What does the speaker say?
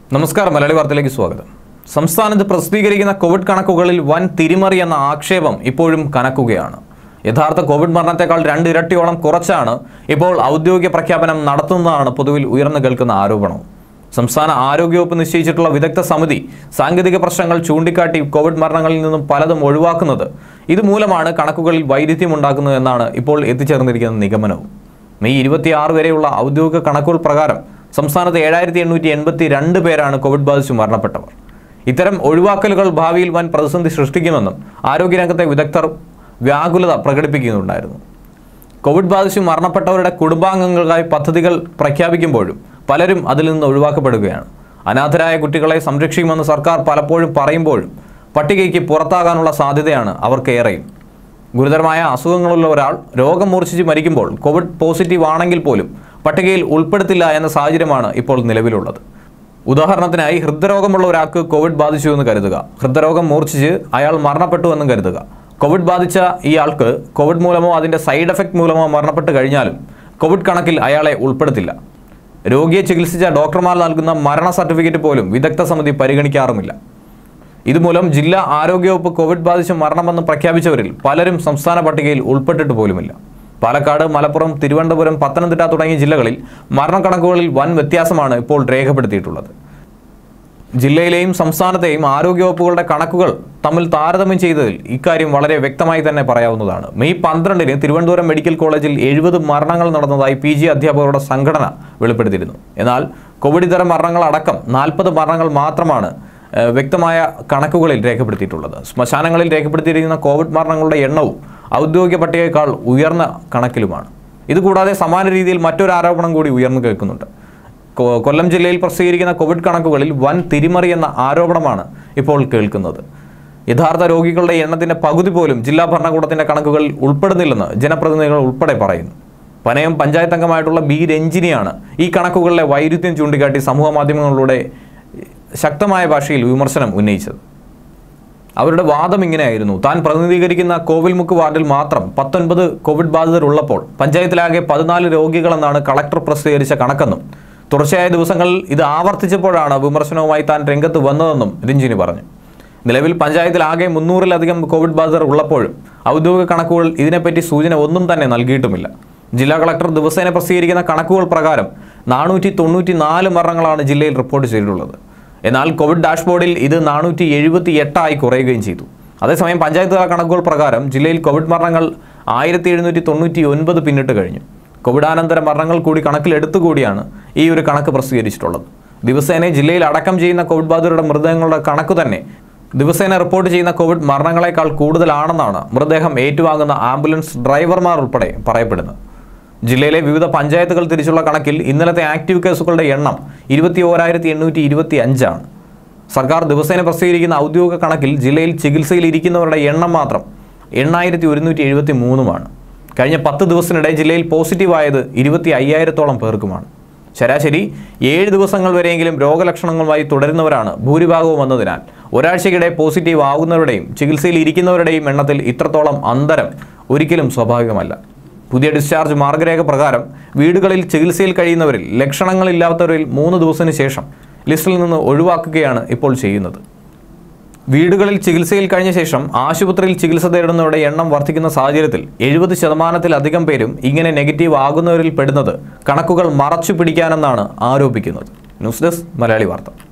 നമസ്കാരം മലയാളി വാർത്തയിലേക്ക് സ്വാഗതം സംസ്ഥാനത്ത് പ്രസിദ്ധീകരിക്കുന്ന കോവിഡ് കണക്കുകളിൽ വൻ തിരിമറി എന്ന ആക്ഷേപം ഇപ്പോഴും കനക്കുകയാണ് യഥാർത്ഥ കോവിഡ് മരണത്തെക്കാൾ രണ്ട് ഇരട്ടിയോളം കുറച്ചാണ് ഇപ്പോൾ ഔദ്യോഗിക പ്രഖ്യാപനം നടത്തുന്നതാണ് പൊതുവിൽ ഉയർന്നു കേൾക്കുന്ന ആരോപണം സംസ്ഥാന ആരോഗ്യവകുപ്പ് നിശ്ചയിച്ചിട്ടുള്ള വിദഗ്ധ സമിതി സാങ്കേതിക പ്രശ്നങ്ങൾ ചൂണ്ടിക്കാട്ടി കോവിഡ് മരണങ്ങളിൽ നിന്നും പലതും ഒഴിവാക്കുന്നത് ഇതുമൂലമാണ് കണക്കുകളിൽ വൈരുദ്ധ്യം ഉണ്ടാക്കുന്നത് എന്നാണ് ഇപ്പോൾ എത്തിച്ചേർന്നിരിക്കുന്ന നിഗമനവും മെയ് ഇരുപത്തിയാറ് വരെയുള്ള ഔദ്യോഗിക കണക്കുകൾ പ്രകാരം സംസ്ഥാനത്ത് ഏഴായിരത്തി എണ്ണൂറ്റി എൺപത്തി രണ്ട് പേരാണ് കോവിഡ് ബാധിച്ച് മരണപ്പെട്ടവർ ഇത്തരം ഒഴിവാക്കലുകൾ ഭാവിയിൽ വൻ പ്രതിസന്ധി സൃഷ്ടിക്കുമെന്നും ആരോഗ്യരംഗത്തെ വിദഗ്ധർ വ്യാകുലത പ്രകടിപ്പിക്കുന്നുണ്ടായിരുന്നു കോവിഡ് ബാധിച്ച് മരണപ്പെട്ടവരുടെ കുടുംബാംഗങ്ങൾക്കായി പദ്ധതികൾ പ്രഖ്യാപിക്കുമ്പോഴും പലരും അതിൽ നിന്ന് ഒഴിവാക്കപ്പെടുകയാണ് അനാഥരായ കുട്ടികളെ സംരക്ഷിക്കുമെന്ന് സർക്കാർ പലപ്പോഴും പറയുമ്പോഴും പട്ടികയ്ക്ക് പുറത്താകാനുള്ള സാധ്യതയാണ് അവർക്കേറെയും ഗുരുതരമായ അസുഖങ്ങളുള്ള ഒരാൾ രോഗം മൂർച്ഛിച്ച് മരിക്കുമ്പോൾ കോവിഡ് പോസിറ്റീവ് ആണെങ്കിൽ പോലും പട്ടികയിൽ ഉൾപ്പെടുത്തില്ല എന്ന സാഹചര്യമാണ് ഇപ്പോൾ നിലവിലുള്ളത് ഉദാഹരണത്തിനായി ഹൃദ്രോഗമുള്ള ഒരാൾക്ക് കോവിഡ് ബാധിച്ചു എന്ന് കരുതുക ഹൃദ്രോഗം മൂർച്ഛിച്ച് അയാൾ മരണപ്പെട്ടു എന്നും കരുതുക കോവിഡ് ബാധിച്ച ഇയാൾക്ക് കോവിഡ് മൂലമോ അതിൻ്റെ സൈഡ് എഫക്റ്റ് മൂലമോ മരണപ്പെട്ട് കഴിഞ്ഞാലും കോവിഡ് കണക്കിൽ അയാളെ ഉൾപ്പെടുത്തില്ല രോഗിയെ ചികിത്സിച്ച ഡോക്ടർമാർ നൽകുന്ന മരണ സർട്ടിഫിക്കറ്റ് പോലും വിദഗ്ധ സമിതി പരിഗണിക്കാറുമില്ല ഇതുമൂലം ജില്ലാ ആരോഗ്യവകുപ്പ് കോവിഡ് ബാധിച്ച് മരണമെന്ന് പ്രഖ്യാപിച്ചവരിൽ പലരും സംസ്ഥാന പട്ടികയിൽ ഉൾപ്പെട്ടിട്ട് പോലുമില്ല പാലക്കാട് മലപ്പുറം തിരുവനന്തപുരം പത്തനംതിട്ട തുടങ്ങിയ ജില്ലകളിൽ മരണക്കണക്കുകളിൽ വൻ വ്യത്യാസമാണ് ഇപ്പോൾ രേഖപ്പെടുത്തിയിട്ടുള്ളത് ജില്ലയിലെയും സംസ്ഥാനത്തെയും ആരോഗ്യവകുപ്പുകളുടെ കണക്കുകൾ തമ്മിൽ താരതമ്യം ചെയ്തതിൽ ഇക്കാര്യം വളരെ വ്യക്തമായി തന്നെ പറയാവുന്നതാണ് മെയ് പന്ത്രണ്ടിന് തിരുവനന്തപുരം മെഡിക്കൽ കോളേജിൽ എഴുപത് മരണങ്ങൾ നടന്നതായി പി ജി അധ്യാപകരുടെ സംഘടന വെളിപ്പെടുത്തിയിരുന്നു എന്നാൽ കോവിഡ് ഇതര മരണങ്ങൾ അടക്കം നാൽപ്പത് മരണങ്ങൾ മാത്രമാണ് ഏഹ്, വ്യക്തമായ കണക്കുകളിൽ രേഖപ്പെടുത്തിയിട്ടുള്ളത് ശ്മശാനങ്ങളിൽ രേഖപ്പെടുത്തിയിരിക്കുന്ന കോവിഡ് മരണങ്ങളുടെ എണ്ണവും ഔദ്യോഗിക പട്ടികയേക്കാൾ ഉയർന്ന കണക്കിലുമാണ് ഇതുകൂടാതെ സമാന രീതിയിൽ മറ്റൊരു ആരോപണം കൂടി ഉയർന്നു കേൾക്കുന്നുണ്ട് കൊ- കൊല്ലം ജില്ലയിൽ പ്രസിദ്ധീകരിക്കുന്ന കോവിഡ് കണക്കുകളിൽ വൻ തിരിമറി എന്ന ആരോപണമാണ് ഇപ്പോൾ കേൾക്കുന്നത് യഥാർത്ഥ രോഗികളുടെ എണ്ണത്തിന്റെ പകുതി പോലും ജില്ലാ ഭരണകൂടത്തിന്റെ കണക്കുകളിൽ ഉൾപ്പെടുന്നില്ലെന്ന് ജനപ്രതിനിധികൾ ഉൾപ്പെടെ പറയുന്നു പനയം പഞ്ചായത്ത് അംഗമായിട്ടുള്ള ബി രഞ്ജിനിയാണ് ഈ കണക്കുകളിലെ വൈരുദ്ധ്യം ചൂണ്ടിക്കാട്ടി സമൂഹ മാധ്യമങ്ങളിലൂടെ ശക്തമായ ഭാഷയിൽ വിമർശനം ഉന്നയിച്ചത് അവരുടെ വാദം ഇങ്ങനെയായിരുന്നു താൻ പ്രതിനിധീകരിക്കുന്ന കോവിൽമുക്ക് വാർഡിൽ മാത്രം പത്തൊൻപത് കോവിഡ് ബാധിതരുള്ളപ്പോൾ പഞ്ചായത്തിലാകെ പതിനാല് രോഗികളെന്നാണ് കളക്ടർ പ്രസിദ്ധീകരിച്ച കണക്കെന്നും തുടർച്ചയായ ദിവസങ്ങളിൽ ഇത് ആവർത്തിച്ചപ്പോഴാണ് വിമർശനവുമായി താൻ രംഗത്ത് വന്നതെന്നും രഞ്ജിനി പറഞ്ഞു നിലവിൽ പഞ്ചായത്തിൽ ആകെ മുന്നൂറിലധികം കോവിഡ് ബാധിതർ ഉള്ളപ്പോഴും ഔദ്യോഗിക കണക്കുകൾ ഇതിനെപ്പറ്റി സൂചന ഒന്നും തന്നെ നൽകിയിട്ടുമില്ല ജില്ലാ കളക്ടർ ദിവസേന പ്രസിദ്ധീകരിക്കുന്ന കണക്കുകൾ പ്രകാരം നാനൂറ്റി തൊണ്ണൂറ്റി നാല് മരണങ്ങളാണ് ജില്ലയിൽ റിപ്പോർട്ട് ചെയ്തിട്ടുള്ളത് എന്നാൽ കോവിഡ് ഡാഷ്ബോർഡിൽ ഇത് നാനൂറ്റി എഴുപത്തി എട്ടായി കുറയുകയും ചെയ്തു അതേസമയം പഞ്ചായത്ത് തല കണക്കുകൾ പ്രകാരം ജില്ലയിൽ കോവിഡ് മരണങ്ങൾ ആയിരത്തി എഴുന്നൂറ്റി തൊണ്ണൂറ്റി ഒൻപത് പിന്നിട്ട് കഴിഞ്ഞു കോവിഡാനന്തര മരണങ്ങൾ കൂടി കണക്കിലെടുത്തുകൂടിയാണ് ഈ ഒരു കണക്ക് പ്രസിദ്ധീകരിച്ചിട്ടുള്ളത് ദിവസേന ജില്ലയിൽ അടക്കം ചെയ്യുന്ന കോവിഡ് ബാധിതരുടെ മൃതദേഹങ്ങളുടെ കണക്ക് തന്നെ ദിവസേന റിപ്പോർട്ട് ചെയ്യുന്ന കോവിഡ് മരണങ്ങളെക്കാൾ കൂടുതലാണെന്നാണ് മൃതദേഹം ഏറ്റുവാങ്ങുന്ന ആംബുലൻസ് ഡ്രൈവർമാർ ഉൾപ്പെടെ പറയപ്പെടുന്നത് ജില്ലയിലെ വിവിധ പഞ്ചായത്തുകൾ തിരിച്ചുള്ള കണക്കിൽ ഇന്നലത്തെ ആക്റ്റീവ് കേസുകളുടെ എണ്ണം ഇരുപത്തി ഓരായിരത്തി എണ്ണൂറ്റി ഇരുപത്തി അഞ്ചാണ് സർക്കാർ ദിവസേന പ്രസിദ്ധീകരിക്കുന്ന ഔദ്യോഗിക കണക്കിൽ ജില്ലയിൽ ചികിത്സയിൽ ഇരിക്കുന്നവരുടെ എണ്ണം മാത്രം എണ്ണായിരത്തി ഒരുന്നൂറ്റി എഴുപത്തി മൂന്നുമാണ് കഴിഞ്ഞ പത്ത് ദിവസത്തിനിടെ ജില്ലയിൽ പോസിറ്റീവായത് ഇരുപത്തി അയ്യായിരത്തോളം പേർക്കുമാണ് ശരാശരി ഏഴ് ദിവസങ്ങൾ വരെയെങ്കിലും രോഗലക്ഷണങ്ങളുമായി തുടരുന്നവരാണ് ഭൂരിഭാഗവും എന്നതിനാൽ ഒരാഴ്ചയ്ക്കിടെ പോസിറ്റീവ് ആകുന്നവരുടെയും ചികിത്സയിൽ ഇരിക്കുന്നവരുടെയും എണ്ണത്തിൽ ഇത്രത്തോളം അന്തരം ഒരിക്കലും സ്വാഭാവികമല്ല പുതിയ ഡിസ്ചാർജ് മാർഗരേഖ പ്രകാരം വീടുകളിൽ ചികിത്സയിൽ കഴിയുന്നവരിൽ ലക്ഷണങ്ങളില്ലാത്തവരിൽ മൂന്ന് ദിവസത്തിന് ശേഷം ലിസ്റ്റിൽ നിന്ന് ഒഴിവാക്കുകയാണ് ഇപ്പോൾ ചെയ്യുന്നത് വീടുകളിൽ ചികിത്സയിൽ കഴിഞ്ഞ ശേഷം ആശുപത്രിയിൽ ചികിത്സ തേടുന്നവരുടെ എണ്ണം വർദ്ധിക്കുന്ന സാഹചര്യത്തിൽ എഴുപത് ശതമാനത്തിലധികം പേരും ഇങ്ങനെ നെഗറ്റീവ് ആകുന്നവരിൽ പെടുന്നത് കണക്കുകൾ മറച്ചു പിടിക്കാനെന്നാണ് ആരോപിക്കുന്നത് ന്യൂസ് ഡെസ്ക് മലയാളി വാർത്ത